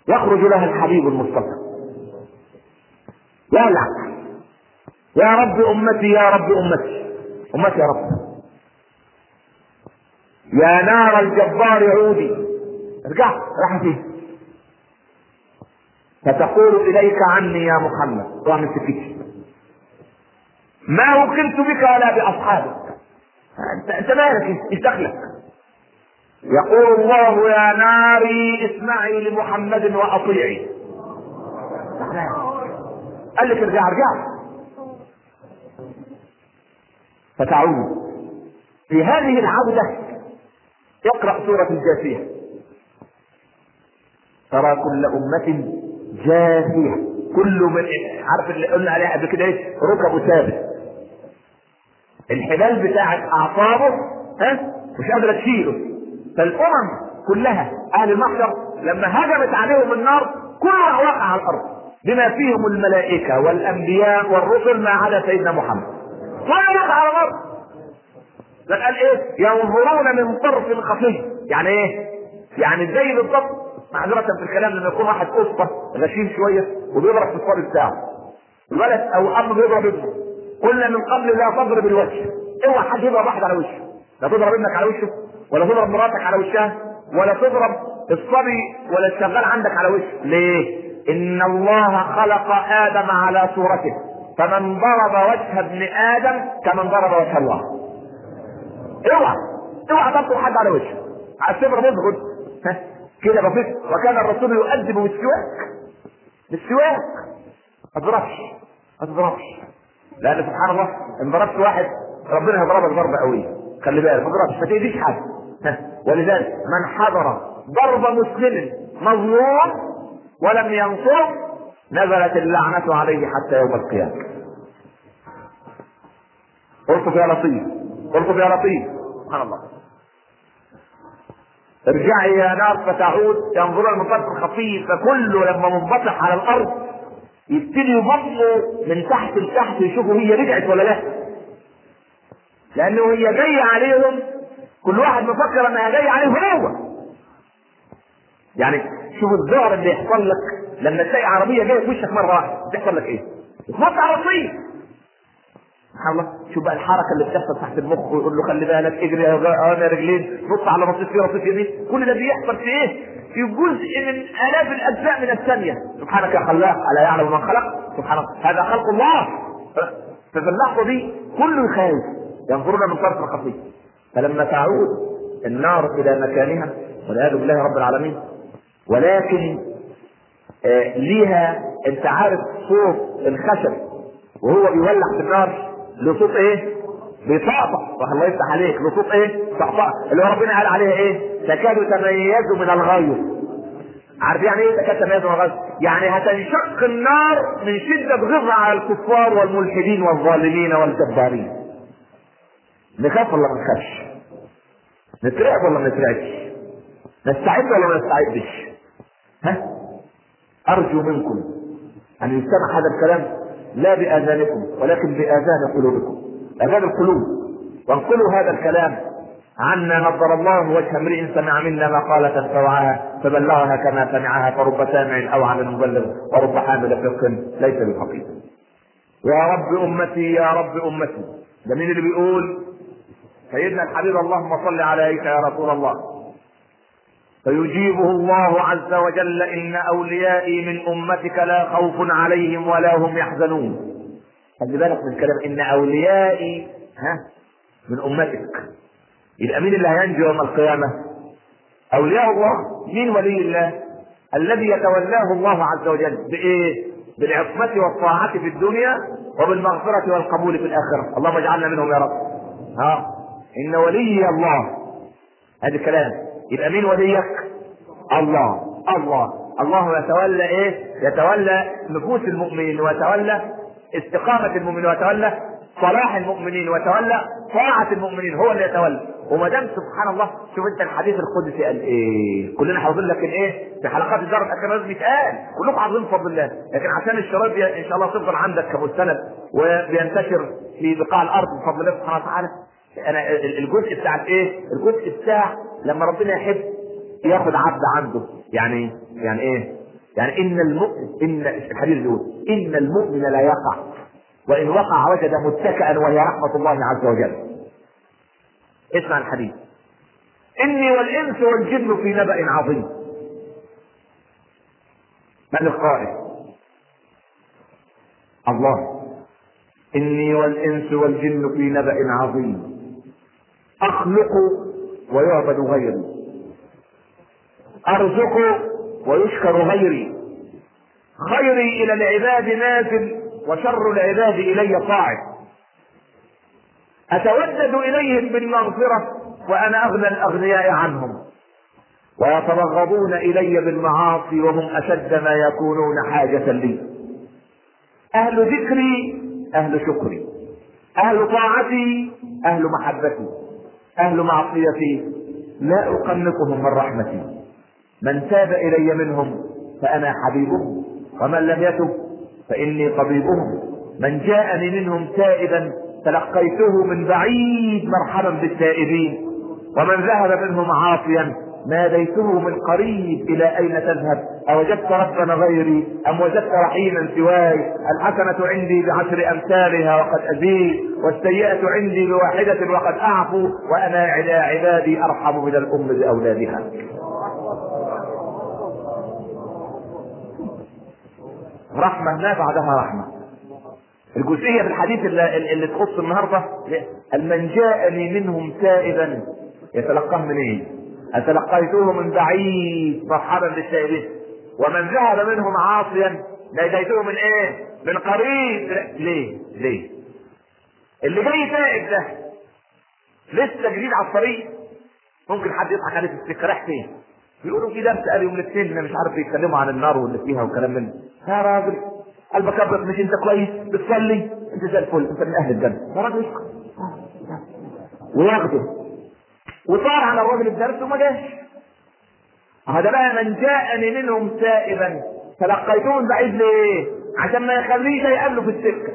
يخرج لها الحبيب المصطفى يلعب يا رب امتي يا رب امتي امتي يا رب يا نار الجبار عودي ارجع راح فيه فتقول اليك عني يا محمد روح من سكتي ما وكلت بك ولا باصحابك انت انت مالك ايش دخلك يقول الله يا ناري اسمعي لمحمد واطيعي قال لك ارجع ارجع فتعود في هذه العودة اقرأ سورة الجاثية ترى كل أمة جاثية كل من عارف اللي قلنا عليها قبل كده ايه ركبه ثابت الحبال بتاعت أعصابه ها مش قادرة تشيله فالأمم كلها أهل المحشر لما هجمت عليهم النار كلها وقع على الأرض بما فيهم الملائكة والأنبياء والرسل ما عدا سيدنا محمد كل وقع على الأرض ده قال ايه ينظرون من طرف خفي يعني ايه يعني زي بالضبط معذرة في الكلام لما يكون واحد قصة غشيم شوية وبيضرب في الصبي بتاعه الولد او اب بيضرب ابنه قلنا من قبل لا تضرب الوجه اوعى حد يضرب واحد على وشه لا تضرب ابنك على وشه ولا تضرب مراتك على وشها ولا تضرب الصبي ولا الشغال عندك على وشه ليه ان الله خلق ادم على صورته فمن ضرب وجه ابن ادم كمن ضرب وجه الله اوعى اوعى تضرب حد على وشه على الصبر مظبوط كده بسيط وكان الرسول يؤدب بالسواك بالسواك ما تضربش ما تضربش لان سبحان الله ان ضربت واحد ربنا هيضربك ضربه قويه خلي بالك ما تضربش ما تاذيش حد ولذلك من حضر ضرب مسلم مظلوم ولم ينصره نزلت اللعنة عليه حتى يوم القيامة. ارقب يا لطيف ارقب يا لطيف سبحان الله ارجعي يا نار فتعود ينظر المنطلق الخفيف فكله لما منبطح على الارض يبتدي يبطلوا من تحت لتحت يشوفوا هي رجعت ولا لا لانه هي جايه عليهم كل واحد مفكر انها جايه عليه هو يعني شوف الذعر اللي يحصل لك لما تلاقي عربيه جايه في وشك مره واحده بتحصل لك ايه؟ تنط على الطريق سبحان الله شوف بقى الحركه اللي بتحصل تحت المخ ويقول له خلي بالك اجري يا انا رجلين نط على رصيف في رصيف يمين كل ده بيحصل في ايه؟ في جزء من الاف الاجزاء من الثانيه سبحانك يا خلاق الا يعلم من خلق سبحان الله هذا خلق الله ففي اللحظه دي كله يخاف ينظرون من طرف خفيف فلما تعود النار الى مكانها والعياذ بالله رب العالمين ولكن آه ليها انت عارف صوت الخشب وهو بيولع في النار له صوت ايه؟ بيطقطق الله يفتح عليك له صوت ايه؟ طقطقه اللي هو ربنا قال عليها ايه؟ تكاد تميز من الغيظ عارف يعني ايه تكاد تميز من الغيظ؟ يعني هتنشق النار من شده غيظها على الكفار والملحدين والظالمين والجبارين نخاف ولا ما نخافش؟ نترعب ولا ما نترعبش؟ نستعد ولا ما نستعدش؟ ها؟ ارجو منكم ان يستمع هذا الكلام لا بآذانكم ولكن بآذان قلوبكم آذان القلوب وانقلوا هذا الكلام عنا نظر الله وجه امرئ سمع منا مقالة فوعاها فبلغها كما سمعها فرب سامع أو على مبلغ ورب حامل فقه ليس بفقير يا رب أمتي يا رب أمتي ده مين اللي بيقول سيدنا الحبيب اللهم صل عليك يا رسول الله فيجيبه الله عز وجل ان اوليائي من امتك لا خوف عليهم ولا هم يحزنون خلي بالك من الكلام ان اوليائي ها من امتك يبقى مين اللي هينجو يوم القيامه اولياء الله مين ولي الله الذي يتولاه الله عز وجل بايه بالعصمة والطاعة في الدنيا وبالمغفرة والقبول في الآخرة اللهم اجعلنا منهم يا رب ها إن ولي الله هذا الكلام يبقى مين وليك؟ الله الله الله يتولى ايه؟ يتولى نفوس المؤمنين ويتولى استقامة المؤمنين ويتولى صلاح المؤمنين ويتولى طاعة المؤمنين هو اللي يتولى وما دام سبحان الله شوف انت الحديث القدسي قال ايه؟ كلنا حافظين لكن ايه؟ في حلقات الدار الاخيره لازم يتقال كلكم حافظين بفضل الله لكن عشان الشباب ان شاء الله تفضل عندك كمستند وبينتشر في بقاع الارض بفضل الله سبحانه وتعالى انا الجزء بتاع الايه؟ الجزء بتاع لما ربنا يحب ياخد عبد عنده يعني يعني ايه؟ يعني ان المؤمن ان الحديث بيقول ان المؤمن لا يقع وان وقع وجد متكئا وهي رحمه الله عز وجل اسمع الحديث اني والانس والجن في نبأ عظيم من القائل الله اني والانس والجن في نبأ عظيم اخلق ويعبد غيري ارزق ويشكر غيري خيري الى العباد نازل وشر العباد الي صاعد اتودد اليهم بالمغفره وانا اغنى الاغنياء عنهم ويتبغضون الي بالمعاصي وهم اشد ما يكونون حاجه لي اهل ذكري اهل شكري اهل طاعتي اهل محبتي اهل معصيتي لا اقنطهم من رحمتي من تاب الي منهم فانا حبيبهم ومن لم يتب فاني طبيبهم من جاءني منهم تائبا تلقيته من بعيد مرحبا بالتائبين ومن ذهب منهم عاصيا ناديته من قريب الى اين تذهب اوجدت ربنا غيري ام وجدت رحيما سواي الحسنة عندي بعشر امثالها وقد ازيد والسيئة عندي بواحدة وقد اعفو وانا على عبادي ارحم من الام باولادها رحمة ما بعدها رحمة الجزئية في الحديث اللي, اللي تخص النهاردة من جاءني منهم تائبا يتلقاه من ايه؟ أتلقيته من بعيد مرحبا بالتائبين ومن ذهب منهم عاصيا ناديته من ايه؟ من قريب ليه؟ ليه؟ اللي جاي تائب ده لسه جديد على الطريق ممكن حد يضحك عليه في السكه رايح فين؟ يقولوا في درس قال يوم الاثنين مش عارف يتكلموا عن النار واللي فيها وكلام من يا راجل قلبك ابيض مش انت كويس بتصلي انت زي الفل انت من اهل الجنه يا راجل اسكت وياخده وصار على الراجل الدرس وما جاش هذا بقى من جاءني منهم تائبا تلقيته من بعيد ليه؟ عشان ما يخليش يقابله في السكه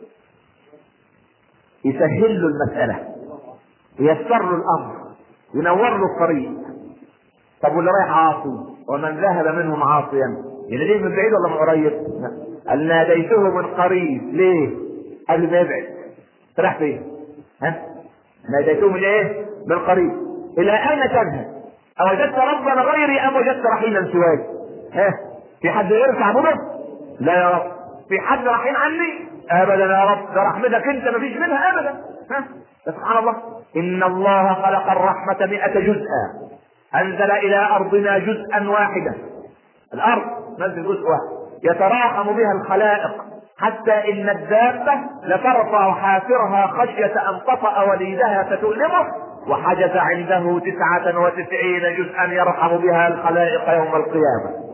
يسهل له المساله ييسر له الامر ينور له الطريق طب واللي رايح عاصي ومن ذهب منهم عاصيا يعني ليه من بعيد ولا من قريب؟ قال ناديته من قريب ليه؟ قبل ما يبعد راح فين؟ ها؟ ناديته من ايه؟ من قريب الى اين تذهب؟ اوجدت ربنا غيري ام وجدت رحيما سواي؟ ها؟ في حد غيرك تعبده؟ لا يا رب في حد رحيم عني؟ ابدا يا رب ده رحمتك انت مفيش منها ابدا ها؟ سبحان الله ان الله خلق الرحمه مئة جزءا انزل الى ارضنا جزءا واحدا الارض نزل جزء واحد يتراحم بها الخلائق حتى ان الدابة لترفع حافرها خشية ان تطأ وليدها فتؤلمه وحجز عنده تسعة وتسعين جزءا يرحم بها الخلائق يوم القيامة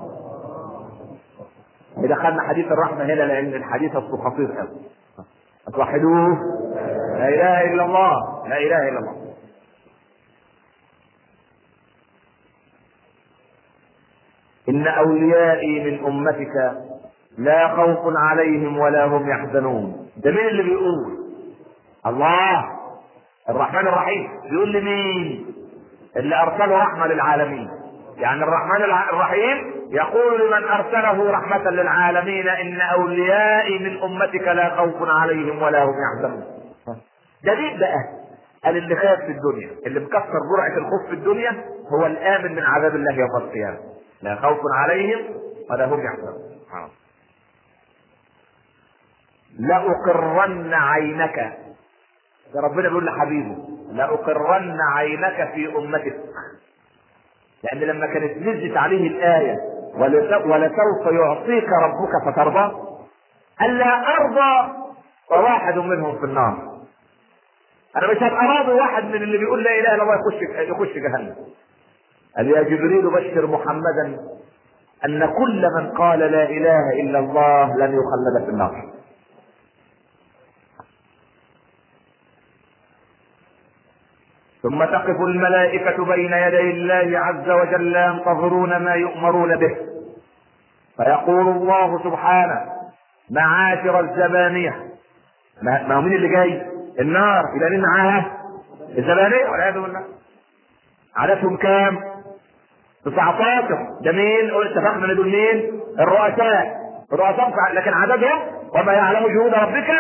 دخلنا حديث الرحمة هنا لأن الحديث أصله خطير قوي توحدوه لا إله إلا الله لا إله إلا الله إن أوليائي من أمتك لا خوف عليهم ولا هم يحزنون ده مين اللي بيقول الله الرحمن الرحيم بيقول لمين اللي أرسله رحمة للعالمين يعني الرحمن الرحيم يقول لمن أرسله رحمة للعالمين إن أوليائي من أمتك لا خوف عليهم ولا هم يحزنون ده مين بقى قال اللي خاف في الدنيا اللي مكسر جرعة الخوف في الدنيا هو الآمن من عذاب الله يوم القيامة لا خوف عليهم ولا هم يحزنون لأقرن عينك ده ربنا بيقول لحبيبه لأقرن عينك في أمتك لأن لما كانت نزلت عليه الآية ولسوف يعطيك ربك فترضى ألا أرضى وواحد منهم في النار أنا مش هبقى راضي واحد من اللي بيقول لا إله إلا الله يخش يخش جهنم قال يا جبريل بشر محمدا أن كل من قال لا إله إلا الله لن يخلد في النار ثم تقف الملائكة بين يدي الله عز وجل ينتظرون ما يؤمرون به فيقول الله سبحانه معاشر الزبانية ما هو مين اللي جاي؟ النار إلى مين معاها؟ الزبانية والعياذ بالله عددهم كام؟ 19 ده مين؟ اتفقنا ان دول مين؟ الرؤساء الرؤساء لكن عددهم وما يعلم جهود ربك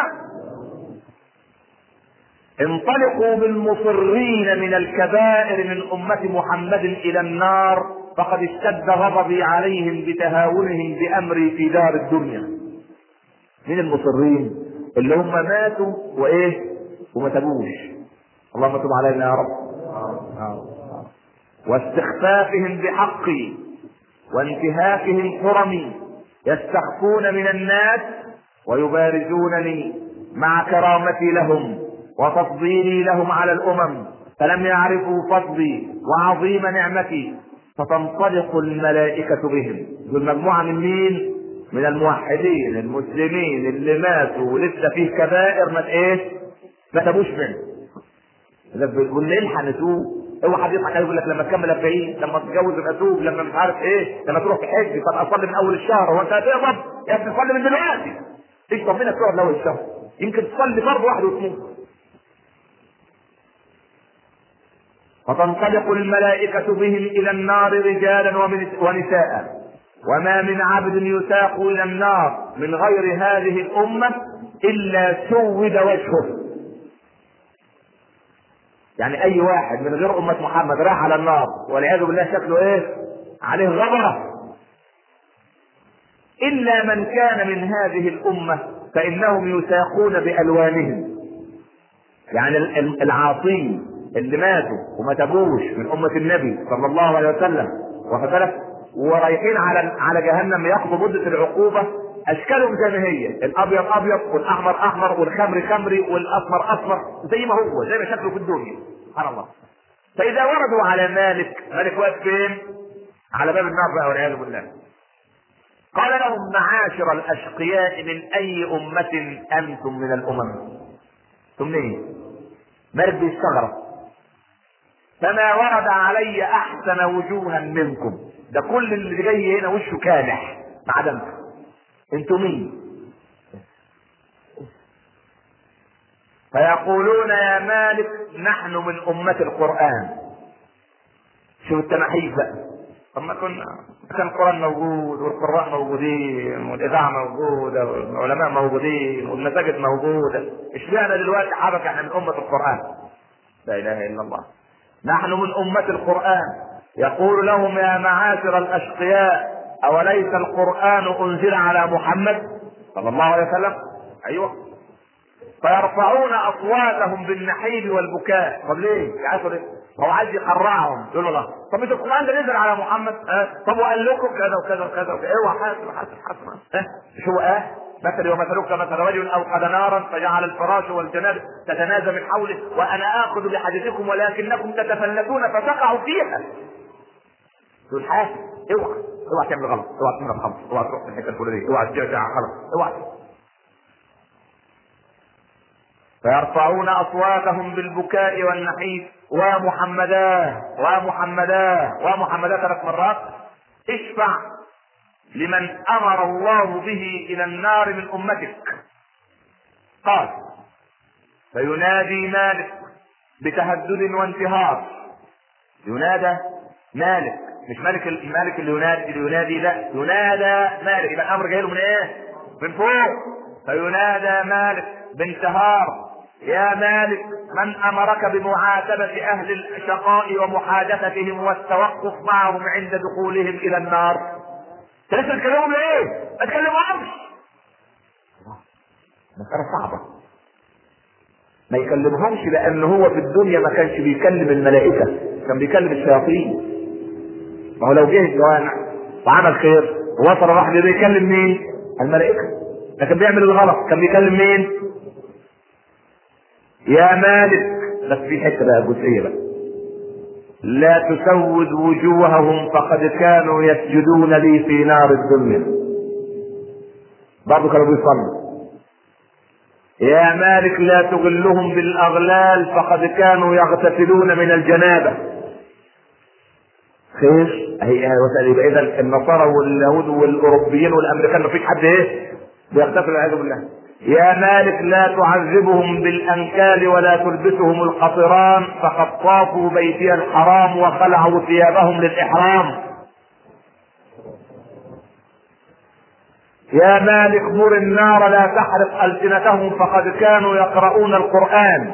انطلقوا بالمصرين من الكبائر من أمة محمد إلى النار فقد اشتد غضبي عليهم بتهاونهم بأمري في دار الدنيا من المصرين اللي هم ماتوا وإيه وما تبوش اللهم تب علينا يا رب واستخفافهم بحقي وانتهاكهم حرمي يستخفون من الناس ويبارزونني مع كرامتي لهم وتفضيلي لهم على الامم فلم يعرفوا فضلي وعظيم نعمتي فتنطلق الملائكة بهم دول مجموعة من مين؟ من الموحدين المسلمين اللي ماتوا ولسه فيه كبائر ما ايه؟ ما تابوش منه. والليل هنتوب اوعى حد يضحك يقول لك لما تكمل 40 لما تتجوز يبقى توب لما مش عارف ايه لما تروح تحج طب اصلي من اول الشهر هو انت هتقبض يا ابني صلي من دلوقتي ايش ربنا تقعد من اول الشهر يمكن تصلي فرض واحد وتموت فتنطلق الملائكة بهم إلى النار رجالا ونساء وما من عبد يساق إلى النار من غير هذه الأمة إلا سود وجهه يعني أي واحد من غير أمة محمد راح على النار والعياذ بالله شكله إيه؟ عليه غبرة إلا من كان من هذه الأمة فإنهم يساقون بألوانهم يعني العاصين اللي ماتوا وما تابوش من امه النبي صلى الله عليه وسلم واخد بالك ورايحين على على جهنم ياخذوا مده العقوبه اشكالهم زي ما هي الابيض ابيض والاحمر احمر والخمر خمري والاصفر اصفر زي ما هو زي ما شكله في الدنيا سبحان الله فاذا وردوا على مالك مالك واقف فين؟ على باب النار بقى والعياذ بالله قال لهم معاشر الاشقياء من اي امه انتم من الامم؟ انتم منين؟ مرد استغرب فما ورد علي احسن وجوها منكم ده كل اللي جاي هنا وشه كالح ما عدا انتوا انتوا مين فيقولون يا مالك نحن من أمة القرآن شوف التماحيف بقى طب ما كنا كان القرآن موجود والقراء موجودين والإذاعة موجودة والعلماء موجودين والمساجد موجودة اشمعنى دلوقتي حركة احنا من أمة القرآن لا إله إلا الله نحن من أمة القرآن يقول لهم يا معاشر الأشقياء أوليس القرآن أنزل على محمد صلى الله عليه وسلم أيوه فيرفعون أصواتهم بالنحيب والبكاء طب ليه؟ يعرفوا ليه؟ هو عايز يقرعهم يقول له لا طب مش القرآن ده نزل على محمد أه؟ طب وقال لكم كذا وكذا وكذا اوعى حاسب حاسب حاسب أه؟ شو أه؟ مثلي ومثلك مثل رجل اوقد نارا فجعل الفراش والجناب تتنازى من حوله وانا اخذ بحديثكم ولكنكم تتفلتون فتقعوا فيها تقول حاسب اوعى اوعى تعمل غلط اوعى تشرب خمر اوعى تروح في الحته الفلانيه اوعى ترجع خلاص اوعى فيرفعون اصواتهم بالبكاء والنحيب ومحمداه ومحمداه ومحمداه ثلاث مرات اشفع لمن امر الله به الى النار من امتك قال فينادي مالك بتهدد وانتهار ينادى مالك مش مالك المالك اللي ينادي اللي ينادي لا ينادى مالك يبقى الامر جاي له من ايه؟ من فوق فينادى مالك بانتهار يا مالك من امرك بمعاتبه اهل الشقاء ومحادثتهم والتوقف معهم عند دخولهم الى النار انت لسه بتكلمهم ليه؟ ما تكلمهمش مسألة صعبة ما يكلمهمش لأن هو في الدنيا ما كانش بيكلم الملائكة كان بيكلم الشياطين ما هو لو جه الجوامع وعمل خير ووصل راح بيكلم مين؟ الملائكة لكن بيعمل الغلط كان بيكلم مين؟ يا مالك بس في حته بقى جزئيه بقى لا تسود وجوههم فقد كانوا يسجدون لي في نار الدنيا برضه كانوا بيصلوا يا مالك لا تغلهم بالاغلال فقد كانوا يغتسلون من الجنابه خير هي يبقى اذا النصارى واليهود والاوروبيين والامريكان مفيش حد ايه بيغتسل والعياذ بالله يا مالك لا تعذبهم بالانكال ولا تلبسهم القطران فقد طافوا بيتي الحرام وخلعوا ثيابهم للاحرام يا مالك مر النار لا تحرق ألسنتهم فقد كانوا يقرؤون القرآن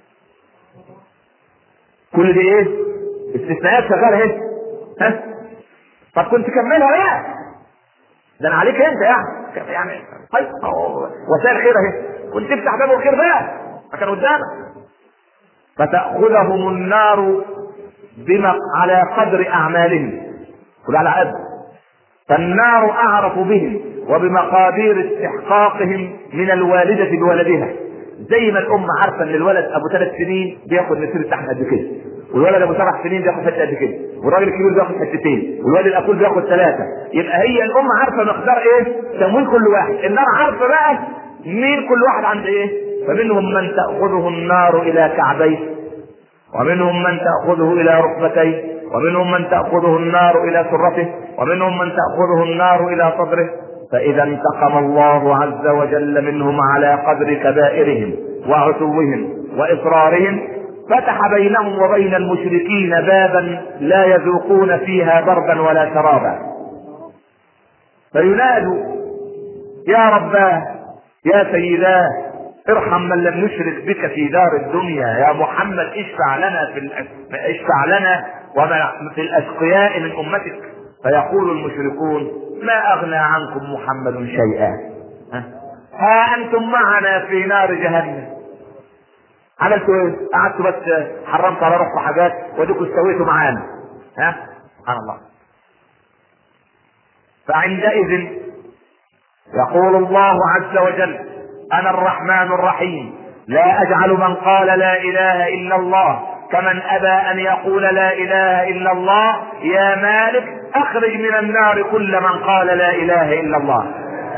كل دي ايه استثناءات شغالة ايه ها طب كنت كملها بقى ده انا عليك انت يعني يعني طيب وسائل خير اهي كنت تفتح باب الخير بقى ما كان قدامك فتأخذهم النار بما على قدر أعمالهم كل على قد فالنار أعرف بهم وبمقادير استحقاقهم من الوالدة بولدها زي ما الأم عارفة إن الولد أبو ثلاث سنين بياخد مسيرة لحم قد كده والولد أبو سبع سنين بياخد حتة قد كده والراجل الكبير بياخد حتتين والولد الأقول بياخد ثلاثة يبقى هي الأم عارفة مقدار إيه تمويل كل واحد النار عارفة بقى مين كل واحد عند إيه فمنهم من تأخذه النار إلى كعبيه ومنهم من تأخذه إلى ركبتيه ومنهم من تأخذه النار إلى سرته ومنهم من تأخذه النار إلى صدره فإذا انتقم الله عز وجل منهم على قدر كبائرهم وعتوهم وإصرارهم فتح بينهم وبين المشركين بابا لا يذوقون فيها بردا ولا شرابا فينادوا يا رباه يا سيداه ارحم من لم يشرك بك في دار الدنيا يا محمد اشفع لنا في الأس... اشفع لنا وما في الاشقياء من امتك فيقول المشركون ما اغنى عنكم محمد شيئا ها, ها انتم معنا في نار جهنم عملتوا ايه؟ قعدتوا بس حرمت على روحكم حاجات وديكوا استويتوا معانا ها سبحان الله فعندئذ يقول الله عز وجل انا الرحمن الرحيم لا اجعل من قال لا اله الا الله كمن ابى ان يقول لا اله الا الله يا مالك اخرج من النار كل من قال لا اله الا الله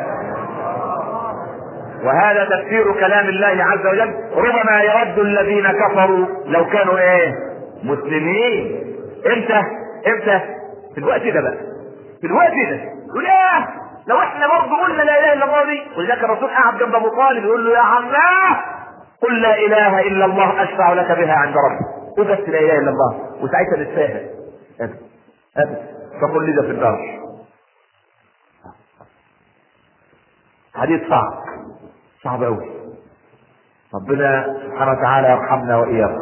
وهذا تفسير كلام الله عز وجل ربما يرد الذين كفروا لو كانوا ايه مسلمين امتى امتى في الوقت ده بقى في الوقت ده يقول ايه لو احنا برضه قلنا لا اله الا الله دي ولذلك الرسول قعد جنب ابو طالب يقول له يا عماه قل لا اله الا الله اشفع لك بها عند ربك قل بس لا اله الا الله وساعتها نتفاهم ابدا ابدا فقل لي ده في الدار حديث صعب صعب قوي ربنا سبحانه وتعالى يرحمنا واياكم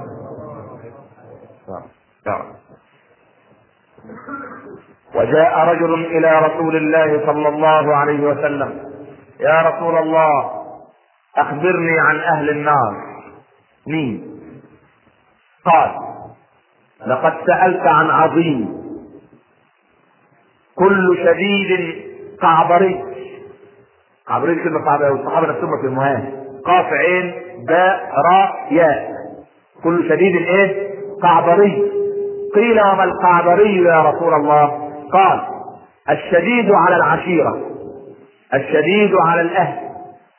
وجاء رجل الى رسول الله صلى الله عليه وسلم يا رسول الله اخبرني عن اهل النار مين قال لقد سالت عن عظيم كل شديد قعبري قعبري كلمه صعبه قوي الصحابه نفسهم في المهام قاف عين باء راء ياء كل شديد ايه قعبري قيل وما القعبري يا رسول الله قال الشديد على العشيرة الشديد على الأهل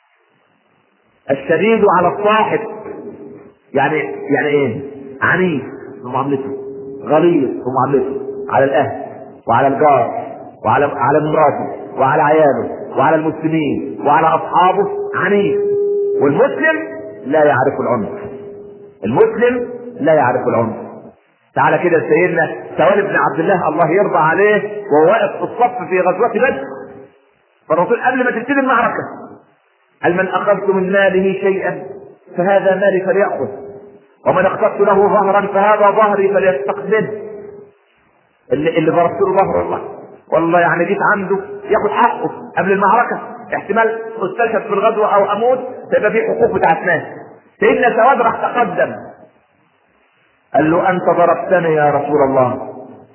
الشديد على الصاحب يعني يعني ايه عنيف في معاملته غليظ في معاملته على الأهل وعلى الجار وعلى على مراته وعلى عياله وعلى المسلمين وعلى أصحابه عنيف والمسلم لا يعرف العنف المسلم لا يعرف العنف تعالى كده سيدنا سوال بن عبد الله الله يرضى عليه وهو واقف في الصف في غزوة بدر فالرسول قبل ما تبتدي المعركة قال من أخذت من ماله شيئا فهذا مالي فليأخذ ومن اخذت له ظهرا فهذا ظهري فليستقبله اللي اللي ضربت له ظهر والله والله يعني جيت عنده ياخد حقه قبل المعركة احتمال استشهد في الغزوة او اموت تبقى في حقوق بتاعت ناس سيدنا سواد راح تقدم قال له انت ضربتني يا رسول الله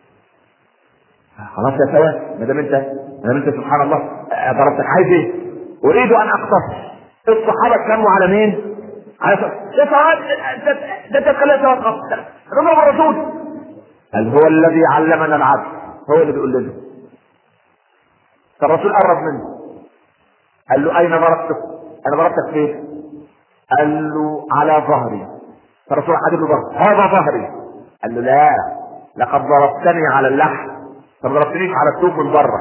خلاص يا سواد ما دام انت ما دام انت سبحان الله ضربتك عايز ايه؟ اريد ان اقتص الصحابه كانوا على مين؟ على سواد يا سواد ده انت تخلي سواد رضا الرسول قال هو الذي علمنا العدل هو اللي بيقول لنا فالرسول قرب منه قال له اين ضربتك؟ انا ضربتك فين؟ قال له على ظهري فالرسول حدد له ظهري هذا ظهري قال له لا لقد ضربتني على اللحم فما ضربتنيش على الثوب من بره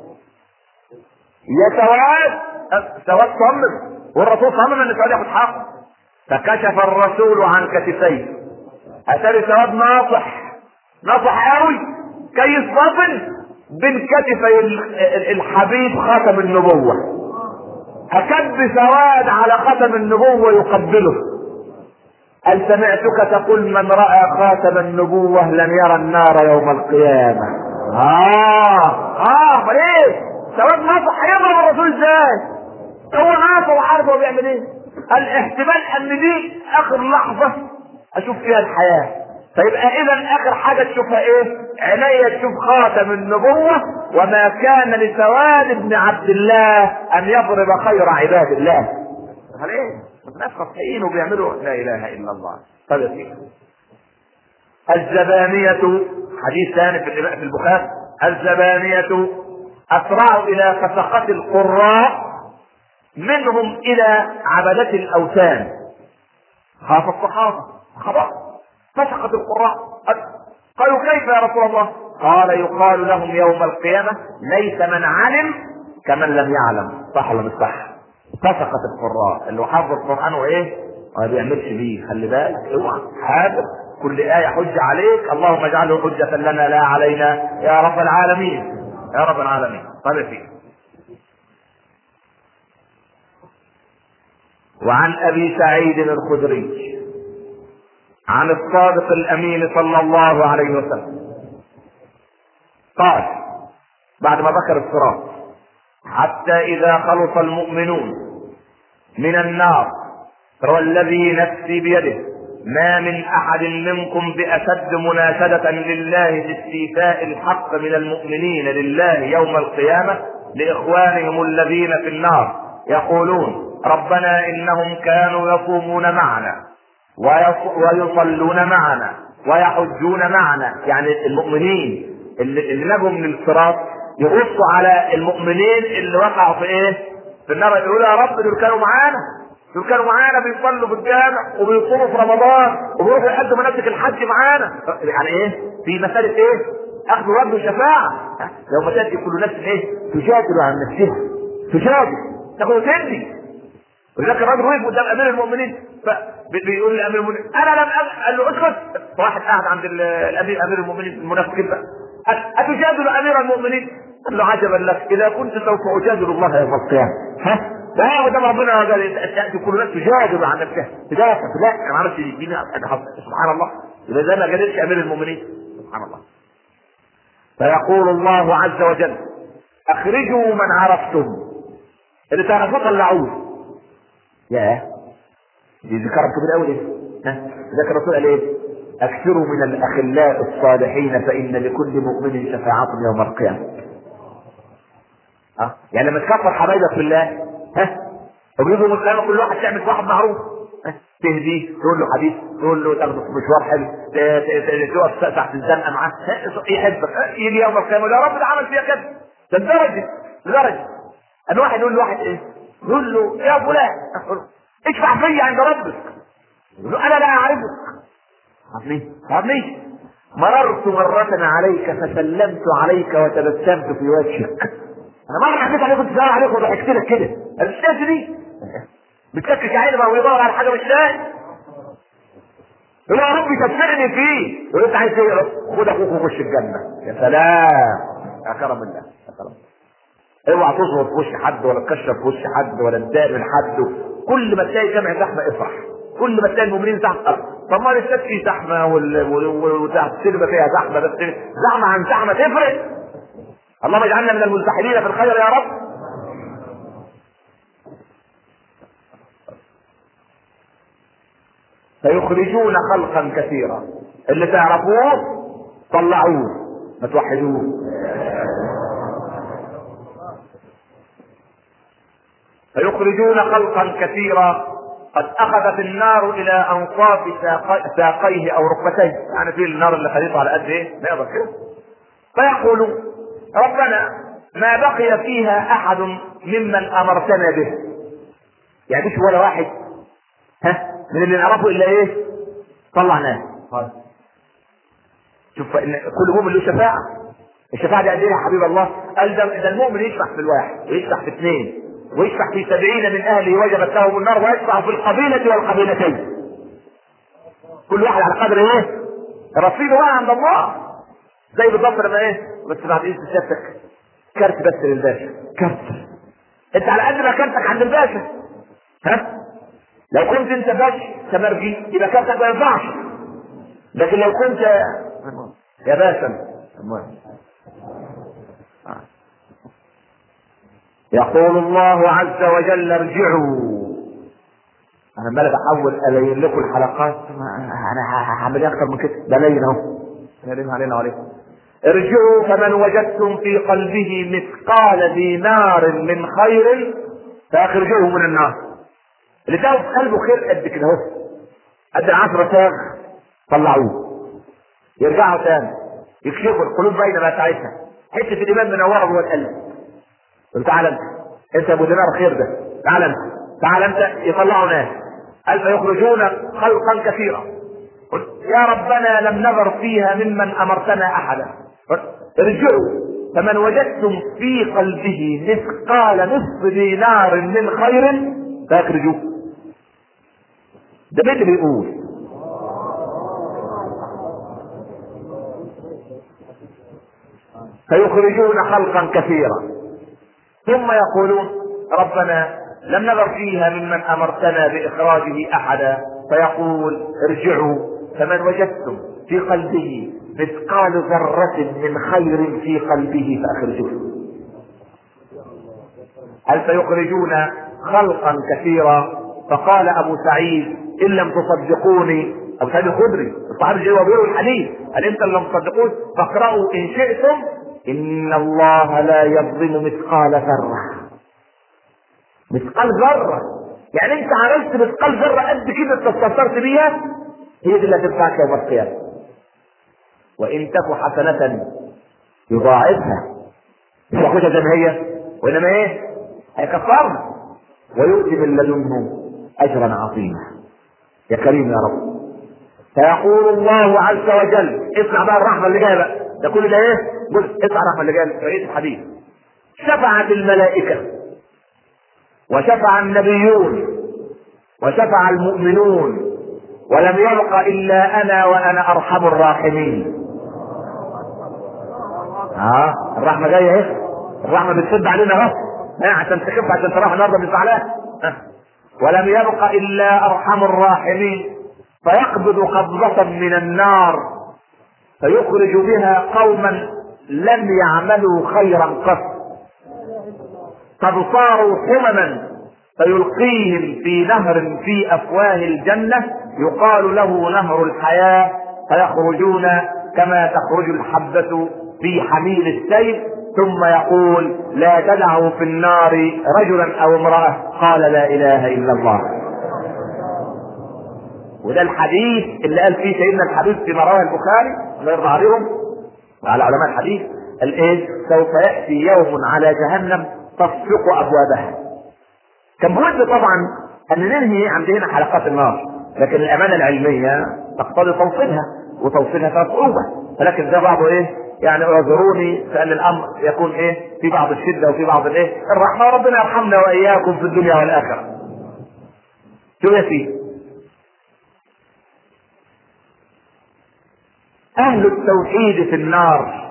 يا سواد سواد صمم والرسول صمم ان سواد ياخد حقه فكشف الرسول عن كتفيه اتاري سواد ناصح ناصح قوي كيس باطن بين كتفي الحبيب خاتم النبوة أكب سواد على خاتم النبوة يقبله هل سمعتك تقول من رأى خاتم النبوة لن يرى النار يوم القيامة آه آه ليه؟ سواد نصح هيضرب الرسول ازاي؟ هو عارف هو عارف هو بيعمل ايه؟ الاحتمال ان دي اخر لحظة اشوف فيها الحياة فيبقى اذا اخر حاجة تشوفها ايه؟ عينيا تشوف خاتم النبوة وما كان لسواد بن عبد الله ان يضرب خير عباد الله. قال ايه؟ الناس خاطئين وبيعملوا لا اله الا الله. طيب يا سيدي. الزبانية حديث ثاني في في البخاري الزبانية اسرعوا الى فسقة القراء منهم الى عبدة الاوثان خاف الصحابة خلاص فسقت القراء قالوا كيف يا رسول الله قال يقال لهم يوم القيامة ليس من علم كمن لم يعلم صح ولا مش صح فسقت القراء اللي حافظ القرآن وايه ما بيعملش بيه خلي بالك اوعى حاضر كل آية حجة عليك اللهم اجعله حجة لنا لا علينا يا رب العالمين يا رب العالمين طيب فيه وعن ابي سعيد الخدري عن الصادق الامين صلى الله عليه وسلم قال بعد ما ذكر الصراط حتى اذا خلص المؤمنون من النار والذي نفسي بيده ما من احد منكم باشد مناشدة لله في استيفاء الحق من المؤمنين لله يوم القيامة لاخوانهم الذين في النار يقولون ربنا انهم كانوا يصومون معنا ويصلون معنا ويحجون معنا يعني المؤمنين اللي, اللي نجوا من الصراط يبصوا على المؤمنين اللي وقعوا في ايه؟ في النار يقولوا يا رب دول كانوا معانا دول كانوا معانا بيصلوا في الجامع وبيصوموا في رمضان وبيروحوا يحجوا مناسك الحج معانا يعني ايه؟ في مسألة ايه؟ اخذ ورد وشفاعة لو ما تأتي كل نفس ايه؟ تجادل عن نفسها تجادل تاخد وتدي ولذلك الراجل وقف قدام امير المؤمنين فبيقول لامير المؤمنين انا لم أب... قال له اسكت واحد قاعد عند الامير امير المؤمنين المنافقين بقى اتجادل امير المؤمنين؟ قال له عجبا لك اذا كنت سوف اجادل الله يوم القيامه ها لا قدام ربنا قال تاتي كل الناس تجادل عن نفسها تجادل لا انا ما اعرفش يديني سبحان الله اذا زي ما قالتش امير المؤمنين سبحان الله فيقول الله عز وجل اخرجوا من عرفتم اللي تعرفوه طلعوه يا دي ذكرت كبير قوي ايه ذكر الرسول قال ايه اكثروا من الاخلاء الصالحين فان لكل مؤمن شفاعة يوم القيامة ها يعني لما تكفر حبايبك في الله ها وبيجوا من القيامة كل واحد تعمل واحد معروف تهديه تقول له حديث تقول له تاخده في مشوار حلو تقف تحت الزنقه معاه يحبك يجي يوم القيامه يا رب ده عمل فيها كده ده لدرجه لدرجه ان واحد يقول لواحد ايه يقول له يا فلان اشفع في عند ربك يقول له انا لا اعرفك عارفني عارفني مررت مرة عليك فسلمت عليك وتبسمت في وجهك انا مرة حكيت عليك كنت سلام عليك وضحكت لك كده مش دي بتككك عيني بقى ويدور على حاجة مش لاقي يقول يا رب شفعني فيه يقول انت عايز ايه خد اخوك وخش الجنة يا سلام يا كرم الله يا كرم الله اوعى تظهر في وش حد ولا تكشف في وش حد ولا تضايق من حد كل ما تلاقي جمع زحمه افرح كل ما تلاقي المؤمنين زحمه طب ما لسه في زحمه والسينما فيها زحمه بس زحمه عن زحمه تفرق اللهم اجعلنا من المزدحمين في الخير يا رب فيخرجون خلقا كثيرا اللي تعرفوه طلعوه ما توحدوه فيخرجون خلقا كثيرا قد اخذت النار الى انصاف ساقيه او ركبتيه يعني في النار اللي خليطه على قد ايه ما يقدر كده فيقول ربنا ما بقي فيها احد ممن امرتنا به يعني مش ولا واحد ها من اللي نعرفه الا ايه طلعناه شوف إن كل مؤمن له شفاعه الشفاعه دي قد ايه يا حبيب الله قال ده ده المؤمن يشفع في الواحد ويشفع في اثنين ويشفع في سبعين من اهله وجبت لهم النار ويشفع في القبيلة والقبيلتين كل واحد على قدر ايه رصيده بقى عند الله زي بالظبط لما ايه بس بعد اذن سيادتك كارت بس للباشا كارت انت على قد ما كارتك عند الباشا ها لو كنت انت باشا سمرجي يبقى كارتك ما ينفعش لكن لو كنت يا باشا يقول الله عز وجل ارجعوا انا عمال بحاول الين لكم الحلقات انا هعمل ايه اكتر من كده بلين اهو يرين علينا وعليكم ارجعوا فمن وجدتم في قلبه مثقال دينار من خير فاخرجوه من النار اللي تاخد في قلبه خير قد كده اهو قد العشرة ساغ طلعوه يرجعوا تاني يكشفوا القلوب بين ما ساعتها حته الايمان منوره جوه القلب قلت تعالى انت انت ابو دينار خير ده تعال انت تعال انت يطلعوا ناس قال فيخرجون خلقا كثيرا قلت يا ربنا لم نذر فيها ممن امرتنا احدا ارجعوا فمن وجدتم في قلبه مثقال نصف دينار من خير فاخرجوه ده مين اللي بيقول فيخرجون خلقا كثيرا ثم يقولون ربنا لم نذر فيها ممن امرتنا باخراجه احدا فيقول ارجعوا فمن وجدتم في قلبه مثقال ذرة من خير في قلبه فاخرجوه هل سيخرجون خلقا كثيرا فقال ابو سعيد ان لم تصدقوني ابو سعيد الخدري الصحابي جاي وبيقول الحديث قال انت لم تصدقون فاقرأوا ان شئتم ان الله لا يظلم مثقال ذره مثقال ذره يعني انت عملت مثقال ذره قد كده انت استنصرت بيها هي دي اللي هتنفعك يوم القيامه وان تك حسنه يضاعفها مش ياخدها زي ما هي وانما ايه هيكفرها ويؤتي من لدنه اجرا عظيما يا كريم يا رب فيقول الله عز وجل اسمع بقى الرحمه اللي جايه بقى ده كل ده ايه؟ بص اسمع الرحمه اللي جايه بقيه الحديث شفعت الملائكه وشفع النبيون وشفع المؤمنون ولم يبق الا انا وانا ارحم الراحمين اه الرحمه جايه اهي الرحمه بتسد علينا اهو ها عشان تخف عشان تروح النهارده من زعلان ولم يبق الا ارحم الراحمين فيقبض قبضة من النار فيخرج بها قوما لم يعملوا خيرا قط قد صاروا حمما فيلقيهم في نهر في افواه الجنة يقال له نهر الحياة فيخرجون كما تخرج الحبة في حميل السيف ثم يقول لا تدعوا في النار رجلا او امرأة قال لا اله الا الله وده الحديث اللي قال فيه سيدنا الحديث في رواه البخاري الله يرضى عليهم وعلى علماء الحديث قال ايه سوف ياتي يوم على جهنم تصفق ابوابها كان بود طبعا ان ننهي عند هنا حلقات النار لكن الامانه العلميه تقتضي توصيلها وتوصيلها فيها صعوبه ولكن ده بعضه ايه يعني اعذروني فان الامر يكون ايه في بعض الشده وفي بعض الايه الرحمه ربنا يرحمنا واياكم في الدنيا والاخره شو يا سيدي اهل التوحيد في النار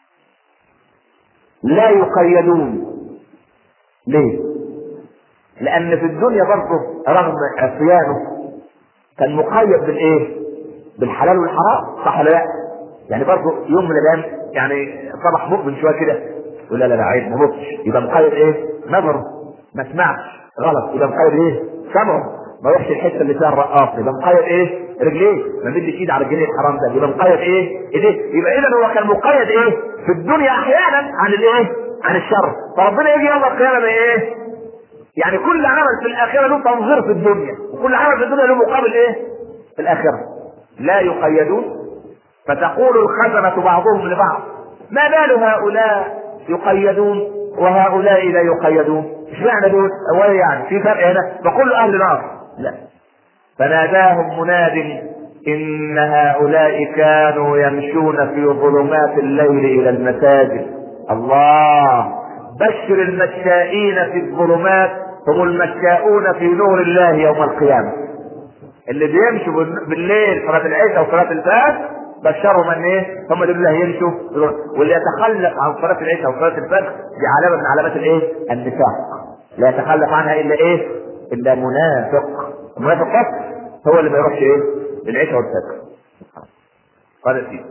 لا يقيدون ليه لان في الدنيا برضه رغم عصيانه كان مقيد بالايه بالحلال والحرام صح ولا لا يعني برضه يوم من الايام يعني صبح مؤمن شويه كده يقول لا لا لا عيب ما نطش يبقى مقيد ايه نظره ما سمعش غلط يبقى مقيد ايه سمعه ما يروحش الحته اللي فيها الرقاص يبقى مقيد ايه رجليه ما مدش ايد على الجنيه الحرام ده يبقى مقيد ايه ايديه يبقى اذا هو كان مقيد ايه في الدنيا احيانا عن الايه عن الشر فربنا يجي يوم القيامه ايه يعني كل عمل في الاخره له تنظير في الدنيا وكل عمل في الدنيا له مقابل ايه في الاخره لا يقيدون فتقول الخزنه بعضهم لبعض ما بال هؤلاء يقيدون وهؤلاء لا يقيدون اشمعنى دول هو يعني في فرق هنا فكل اهل نار لا فناداهم مناد ان هؤلاء كانوا يمشون في ظلمات الليل الى المساجد الله بشر المشائين في الظلمات هم المشاؤون في نور الله يوم القيامه اللي بيمشوا بالليل صلاه العشاء وصلاه الفجر بشروا من ايه هم دول اللي هيمشوا واللي يتخلف عن صلاه العشاء وصلاه الفجر دي علامه من علامات الايه النفاق لا يتخلف عنها الا ايه الا منافق المنافق بس هو اللي ما يروحش ايه العشاء والفجر قال سيدي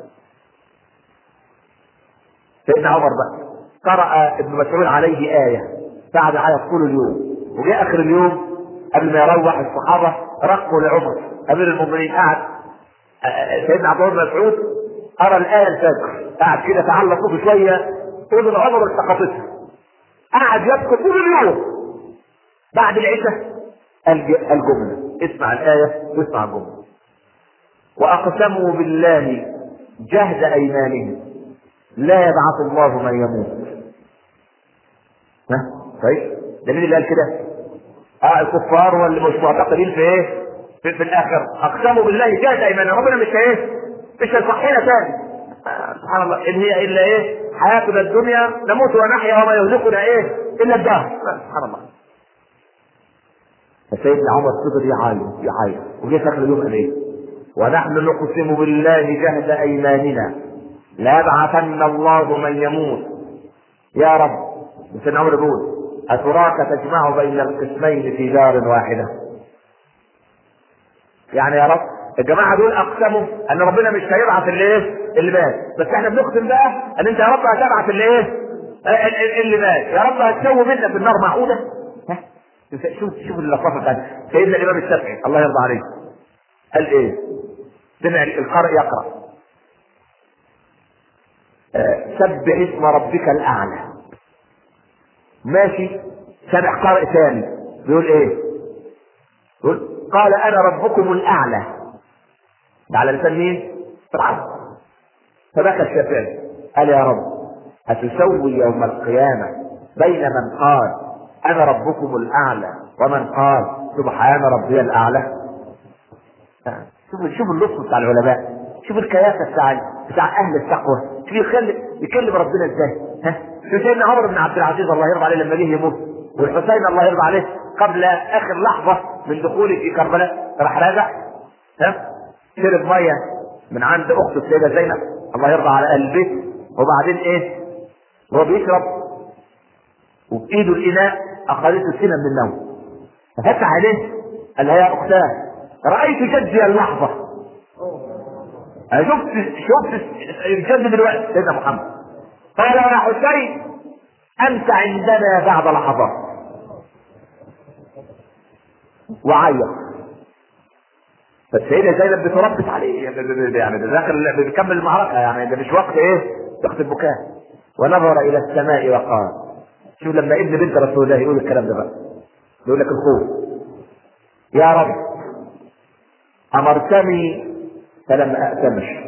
سيدنا عمر بقى قرأ ابن مسعود عليه آية بعد آية طول اليوم وجاء آخر اليوم قبل ما يروح الصحابة رقوا لعمر أمير المؤمنين قعد سيدنا عبد الله بن مسعود قرأ الآية الفجر قعد كده تعلق صوته شوية أذن عمر التقطتها قعد يبكي طول اليوم بعد العشاء الجملة اسمع الآية واسمع الجملة وأقسموا بالله جهد أيمانهم لا يبعث الله من يموت ها طيب ده مين اللي قال كده؟ اه الكفار واللي مش معتقدين في ايه؟ في, في الاخر اقسموا بالله جهد ايمانهم ربنا مش ايه؟ مش هيصحينا تاني آه سبحان الله ان هي الا ايه؟ حياتنا الدنيا نموت ونحيا وما يهلكنا ايه؟ الا الدهر سبحان الله فسيدنا عمر فضل يعاين يعاين وجه في اخر اليوم قال ايه؟ ونحن نقسم بالله جهد ايماننا لا يبعثن الله من يموت يا رب سيدنا عمر بيقول أتراك تجمع بين القسمين في دار واحدة يعني يا رب الجماعة دول أقسموا أن ربنا مش هيبعث اللي إيه؟ اللي مات بس إحنا بنقسم بقى أن أنت يا رب هتبعث اللي إيه؟ اللي مات يا رب هتسوي منا في النار معقولة؟ ها؟ شوف شوف اللطافة بتاعت سيدنا الإمام الشافعي الله يرضى عليه قال إيه؟ سمع القارئ يقرأ سبح اسم ربك الاعلى ماشي سمع قارئ ثاني بيقول ايه يقول قال انا ربكم الاعلى ده على لسان مين فرعون فبكى الشافعي قال يا رب أتسوي يوم القيامة بين من قال أنا ربكم الأعلى ومن قال سبحان ربي الأعلى شوف شوف اللطف بتاع العلماء شوف الكياسة بتاع بتاع أهل التقوى شوف يخلي يكلم ربنا ازاي ها شوف سيدنا عمر بن عبد العزيز الله يرضى عليه لما جه يموت والحسين الله يرضى عليه قبل اخر لحظه من دخوله في كربلاء راح راجع ها شرب ميه من عند اخته السيده زينب الله يرضى على اهل البيت وبعدين ايه وهو بيشرب وبايده الاناء اخذته سنه من النوم ففتح عليه قال لها يا اختاه رايت جدي اللحظه انا شفت شفت الجد دلوقتي سيدنا محمد قال يا حسين انت عندنا بعد لحظات وعيط فالسيده زينب بتربت عليه يعني ده داخل بيكمل المعركه يعني ده مش وقت ايه؟ وقت البكاء ونظر الى السماء وقال شوف لما ابن بنت رسول الله يقول الكلام ده بقى يقول لك الخوف يا رب امرتني فلم أأتمش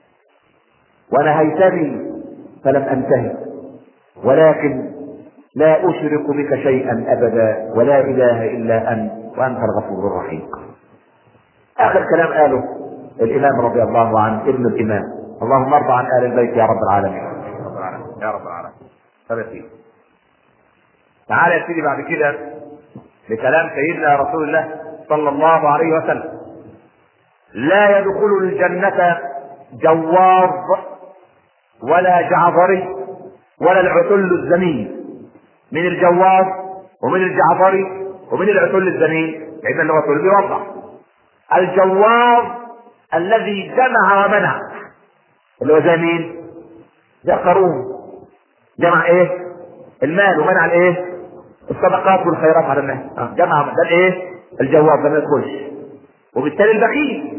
ونهيتني فلم أنتهي ولكن لا أشرك بك شيئا أبدا ولا إله إلا أنت وأنت الغفور الرحيم آخر كلام قاله الإمام رضي الله عنه ابن الإمام اللهم ارضى عن آل البيت يا رب العالمين يا رب العالمين طب يا سيدي تعالى يا سيدي بعد كده لكلام سيدنا رسول الله صلى الله عليه وسلم لا يدخل الجنة جواظ ولا جعفري ولا العتل الزمين من الجواظ ومن الجعفري ومن العتل الزمين لأن الرسول بيوضح الجواظ الذي جمع ومنع اللي هو زي مين؟ زي قارون جمع ايه؟ المال ومنع الايه؟ الصدقات والخيرات على الناس جمع ده الايه؟ الجواظ ده ما يدخلش وبالتالي البخيل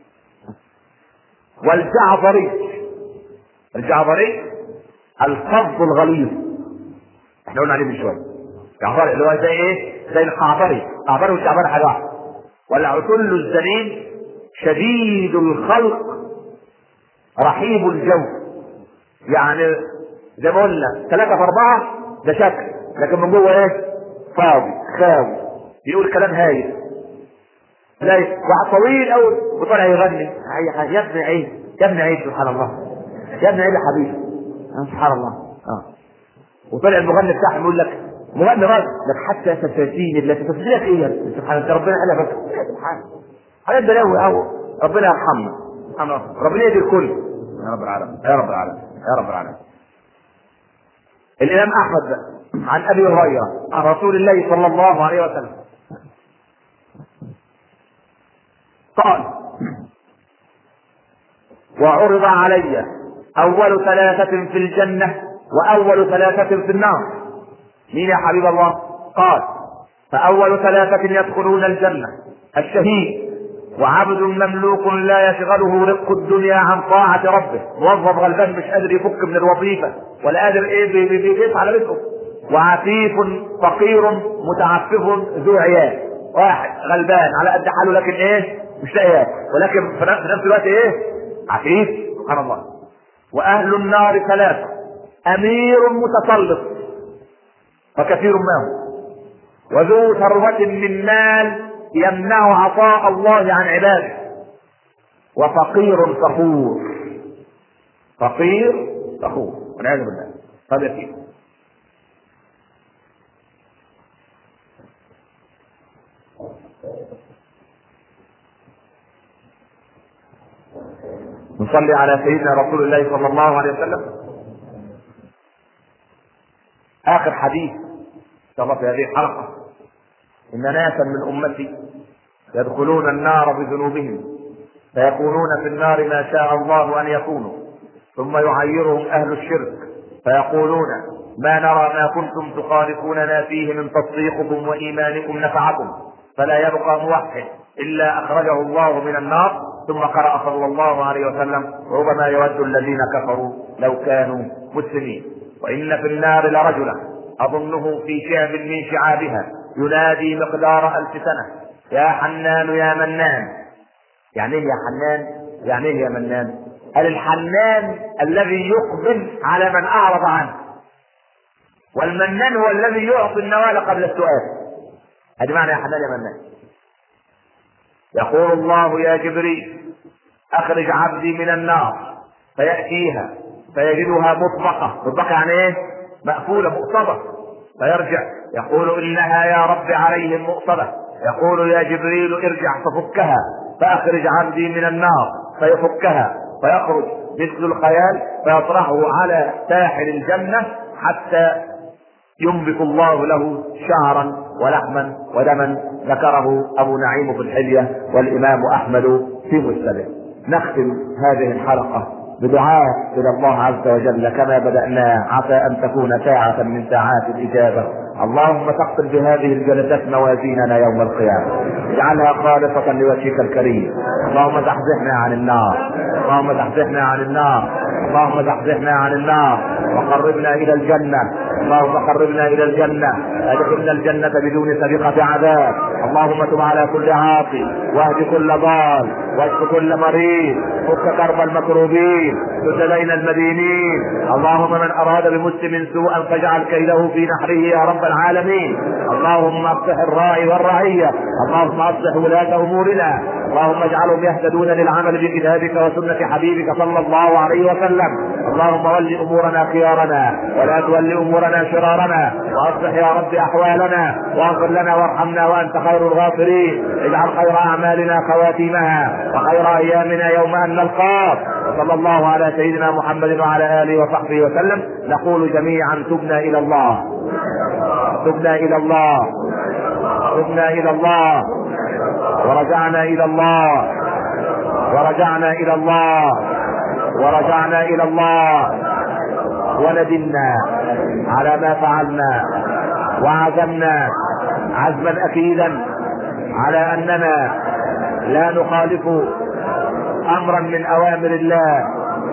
والجعفري الجعفري القبض الغليظ احنا قلنا عليه من شويه جعفري اللي هو زي ايه؟ زي القعبري القعبري والجعفري حاجه واحده والعتل الزمين شديد الخلق رحيب الجو يعني زي ما قلنا ثلاثة في أربعة ده شكل لكن من جوه ايه؟ فاضي خاوي بيقول كلام هايل لا واحد طويل قوي وطالع يغني اي حاجه يا ابني عيد يا ابني عيد سبحان الله يا ابني عيد يا حبيبي سبحان الله اه وطلع المغني بتاعهم يقول لك مغني راجل لك حتى تفاسين التي تفسيرك ايه سبحان انت ربنا قال لك سبحان حاجات بلاوي قوي ربنا يرحمنا سبحان الله ربنا يهدي الكل يا رب العالمين يا رب العالمين يا رب العالمين الامام احمد بقى عن ابي هريره عن رسول الله صلى الله عليه وسلم قال وعرض علي اول ثلاثه في الجنه واول ثلاثه في النار مين يا حبيب الله قال فاول ثلاثه يدخلون الجنه الشهيد وعبد مملوك لا يشغله رق الدنيا عن طاعة ربه موظف غلبان مش قادر يفك من الوظيفة ولا قادر ايه بي- بي- بيقيس على رزقه وعفيف فقير متعفف ذو عيال واحد غلبان على قد حاله لكن ايه مش لاقي ياكل ولكن في نفس في نفس الوقت ايه عفيف سبحان الله واهل النار ثلاثة امير متسلط فكثير ما هو وذو ثروة من مال يمنع عطاء الله عن عباده وفقير فخور فقير فخور والعياذ بالله طب يا سيدي نصلي على سيدنا رسول الله صلى الله عليه وسلم اخر حديث ان شاء الله في هذه الحلقه ان ناسا من امتي يدخلون النار بذنوبهم فيكونون في النار ما شاء الله ان يكونوا ثم يعيرهم اهل الشرك فيقولون ما نرى ما كنتم تخالفوننا فيه من تصديقكم وايمانكم نفعكم فلا يبقى موحد الا اخرجه الله من النار ثم قرأ صلى الله عليه وسلم ربما يود الذين كفروا لو كانوا مسلمين وان في النار لرجلا اظنه في شعب من شعابها ينادي مقدار الف سنه يا حنان يا منان يعني ايه يا حنان يعني ايه يا منان قال الحنان الذي يقبل على من اعرض عنه والمنان هو الذي يعطي النوال قبل السؤال هذه معنى يا حنان يا منان يقول الله يا جبريل اخرج عبدي من النار فياتيها فيجدها مطبقه مطبقه يعني ايه مقفوله مؤصده فيرجع يقول انها يا رب عليهم مؤصده يقول يا جبريل ارجع ففكها فاخرج عبدي من النار فيفكها فيخرج مثل الخيال فيطرحه على ساحل الجنه حتى ينبت الله له شعرا ولحما ودما ذكره ابو نعيم في الحليه والامام احمد في مسنده نختم هذه الحلقه بدعاء الى الله عز وجل كما بدانا عسى ان تكون ساعه من ساعات الاجابه اللهم تقبل بهذه الجلسات موازيننا يوم القيامه اجعلها خالصه لوجهك الكريم اللهم زحزحنا عن النار اللهم زحزحنا عن النار اللهم زحزحنا عن النار وقربنا الى الجنه اللهم قربنا الى الجنه ادخلنا الجنه بدون سابقه عذاب اللهم تب على كل عاصي واهد كل ضال واشف كل مريض فك كرب المكروبين سد بين المدينين اللهم من اراد بمسلم سوءا فاجعل كيده في نحره يا رب العالمين اللهم اصلح الراعي والرعيه اللهم اصلح ولاه امورنا اللهم اجعلهم يهتدون للعمل بكتابك وسنه حبيبك صلى الله عليه وسلم اللهم ول امورنا خيارنا ولا تول امورنا شرارنا واصلح يا رب احوالنا واغفر لنا وارحمنا وانت خير الغافرين اجعل خير اعمالنا خواتيمها وخير ايامنا يوم ان نلقاك وصلى الله على سيدنا محمد وعلى اله وصحبه وسلم نقول جميعا تبنا الى الله تبنا الى الله تبنا الى الله ورجعنا الى الله ورجعنا الى الله ورجعنا الى الله وندمنا على ما فعلنا وعزمنا عزما اكيدا على اننا لا نخالف امرا من اوامر الله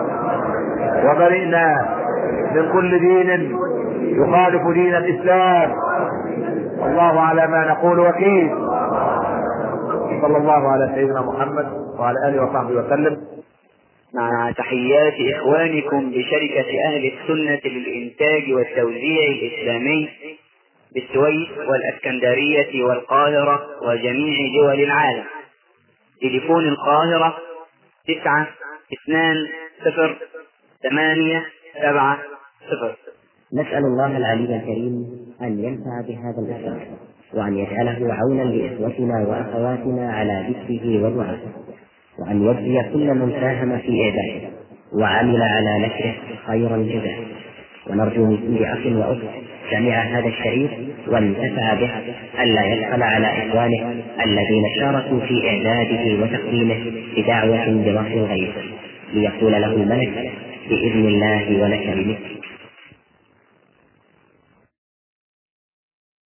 وبرئنا من كل دين يخالف دين الاسلام والله على ما نقول وكيل صلى الله على سيدنا محمد وعلى اله وصحبه وسلم مع تحيات إخوانكم بشركة أهل السنة للإنتاج والتوزيع الإسلامي بالسويس والأسكندرية والقاهرة وجميع دول العالم تليفون القاهرة تسعة اثنان صفر ثمانية سبعة صفر نسأل الله العلي الكريم أن ينفع بهذا الإسلام وأن يجعله عونا لإخوتنا وأخواتنا على ذكره ودعائه وأن يجزي كل من ساهم في إعداده وعمل على نشره خير الجزاء ونرجو من كل أخ وأخت سمع هذا الشريط وانتفع به ألا يبخل على إخوانه الذين شاركوا في إعداده وتقديمه بدعوة برفع الغيب ليقول له الملك بإذن الله ولك بمثل